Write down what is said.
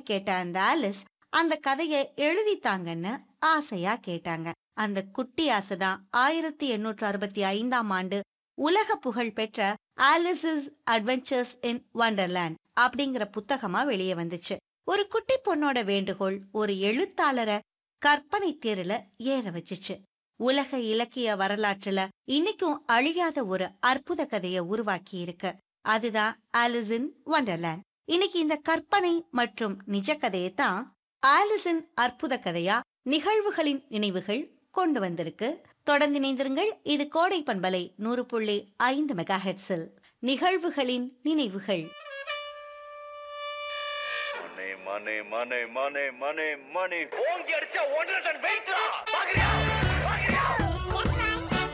கேட்ட அந்த ஆலிஸ் அந்த கதையை எழுதித்தாங்கன்னு ஆசையா கேட்டாங்க அந்த குட்டி ஆசைதான் ஆயிரத்தி எண்ணூற்று அறுபத்தி ஐந்தாம் ஆண்டு உலக புகழ் பெற்ற ஆலிசஸ் அட்வென்ச்சர்ஸ் இன் வண்டர்லேண்ட் அப்படிங்கிற புத்தகமா வெளியே வந்துச்சு ஒரு குட்டி பொண்ணோட வேண்டுகோள் ஒரு எழுத்தாளரை கற்பனை தேருல ஏற வச்சுச்சு உலக இலக்கிய வரலாற்றுல இன்னைக்கும் அழியாத ஒரு அற்புத கதையை உருவாக்கி இருக்கு அதுதான் ஆலிசின் வண்டர்லேண்ட் இன்னைக்கு இந்த கற்பனை மற்றும் நிஜ கதையை தான் ஆலிசின் அற்புத கதையா நிகழ்வுகளின் நினைவுகள் கொண்டு வந்திருக்கு தொடர்ந்து இணைந்திருங்கள் இது கோடை பண்பலை நூறு புள்ளி ஐந்து மெகா ஹெட்ஸில் நிகழ்வுகளின் நினைவுகள் மணி மணி மணி மணி மணி மணி ஓங்கி அடிச்சா ஒன்றரை டன் வெயிட்ரா பாக்குறியா